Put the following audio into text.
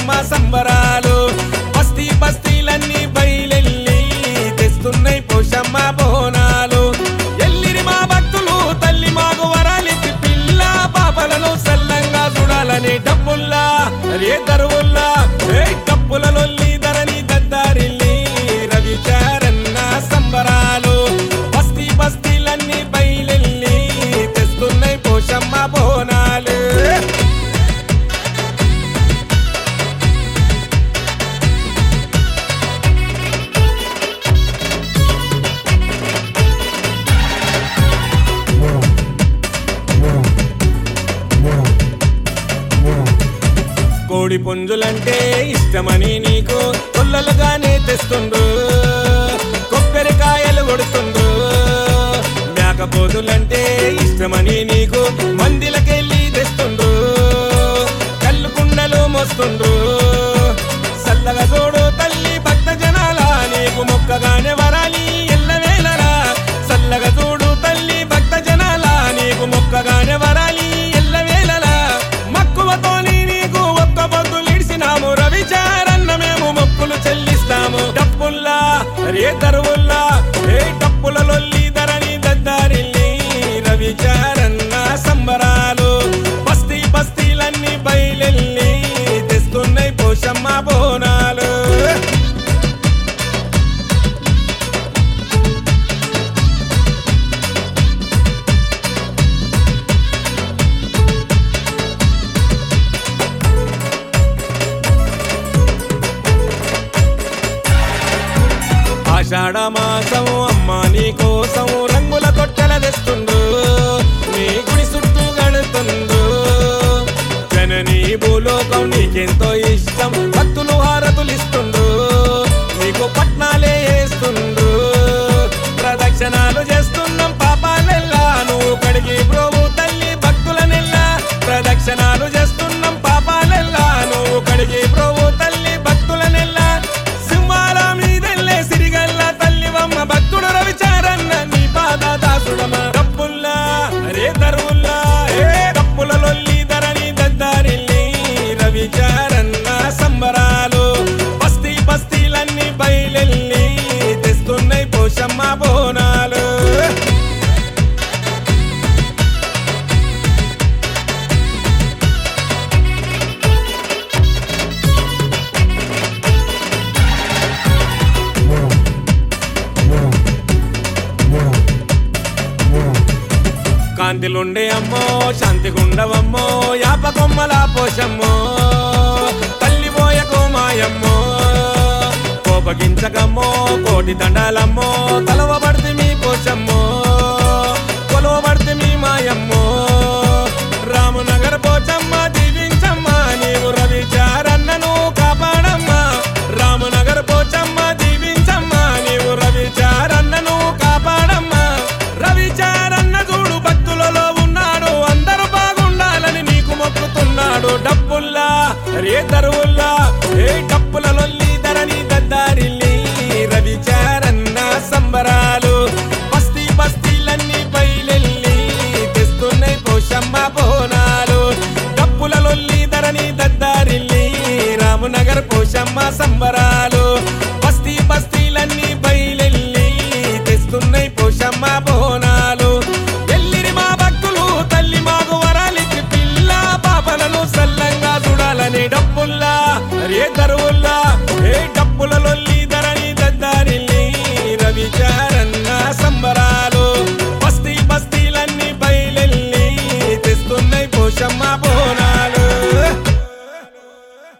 పోషమ్మ సంబరాలు బస్తీ బస్తీలన్నీ బయలెల్లి తెస్తున్నాయి పోషమ్మ బోనాలు ఎల్లిరి మా భక్తులు తల్లి మాకు వరాలిచ్చి పిల్ల పాపలను సల్లంగా చూడాలని డబ్బుల్లా రే దరువుల్లా రే డప్పుల లొల్లి ధరని దద్దారిల్లి రవిచారన్న సంబరాలు బస్తీ బస్తీలన్నీ బయలెల్లి తెస్తున్నాయి పోషమ్మ బోనాలు కోడి పుంజులంటే ఇష్టమని నీకు పుల్లలుగానే తెస్తుండు కొబ్బరికాయలు కొడుతుండు మేకపోతులంటే ఇష్టమని నీకు మందిలకెళ్ళి తెస్తుండు కళ్ళు కుండలు మోస్తుండు సల్లగా చూడు తల్లి భక్త జనాల నీకు మొక్కగానే వరాలి ఎల్లవేళరా సల్లగా చూడు తల్లి భక్త జనాల నీకు మొక్కగానే వరాలి ఎల్లవేళలా మక్కువతోని నీకు ఒక్క పొద్దులు ఇడిసినాము రవిచారన్న మేము మొక్కులు చెల్లిస్తాము డప్పుల్లా రే దరువుల్లా రే డప్పుల లొల్లి ధరణి దద్దారిల్లి రవిచారన్న సంబరాలు బస్తీ బస్తీలన్నీ బయలెల్లి తెస్తున్నాయి పోషమ్మ బోనాలు ఆషాఢ మాసం అమ్మ నీ కోసం రంగుల కొట్టెల తెస్తుండు నీ గుడి చుట్టూ గడుతుండు జననీ భూలోకం నీకెంతో ఇష్టం భక్తులు హారతులు ఇస్తుండు నీకు పట్నాలే వేస్తుండు ప్రదక్షిణాలు చేస్తున్నాం పాపాలెల్లా నువ్వు కడిగి ప్రోభు తల్లి భక్తులనెల్లా ప్రదక్షిణాలు చేస్తున్నాం పాపాలెల్లా నువ్వు కడిగి ప్రోభు తల్లి భక్తులనెల్లా సింహాల మీదెల్లే సిరిగల్ల తల్లివమ్మ భక్తుడు రవిచారన్న నీ పాద దాసుడమా డప్పుల్లా రే దరువుల్లా ఏ డప్పుల లొల్లి ధరణి దద్దారిల్లి రవిచారన్న సంబరాలు బస్తీ బస్తీలన్నీ బయలెల్లి తెస్తున్నాయి పోషమ్మ బోనాలు కాంతిలుండే అమ్మో శాంతిగుండవమ్మో యాపకొమ్మల పోషమ్మో తల్లి పోయకు మాయమ్మో కోపగించకమ్మో కోటి దండాలమ్మో తలవబడితే మీ పోషమ్మో కొలవబడితే మీ మాయమ్మో రామునగర్ పోచమ్మ దీవించమ్మ నీవు రవిచారన్నను కాపాడమ్మా రామునగర్ పోచమ్మ దీవించమ్మ నీవు రవిచారన్నను కాపాడమ్మా రవిచారన్న చూడు భక్తులలో ఉన్నాడు అందరూ బాగుండాలని నీకు మొక్కుతున్నాడు డప్పుల్లా రే దరువుల్లా ఏ డప్పుల లొల్లి ధరణి దద్దారిల్లి రవిచారన్న సంబరాలు బస్తీ బస్తీలన్నీ బయలెల్లి తెస్తున్నాయి పోషమ్మ బోనాలు డప్పుల లొల్లి ధరణి దద్దారిల్లి రామునగర్ పోషమ్మ సంబరాలు బస్తీ బస్తీలన్నీ బయలెల్లి తెస్తున్నాయి పోషమ్మ బోనాలు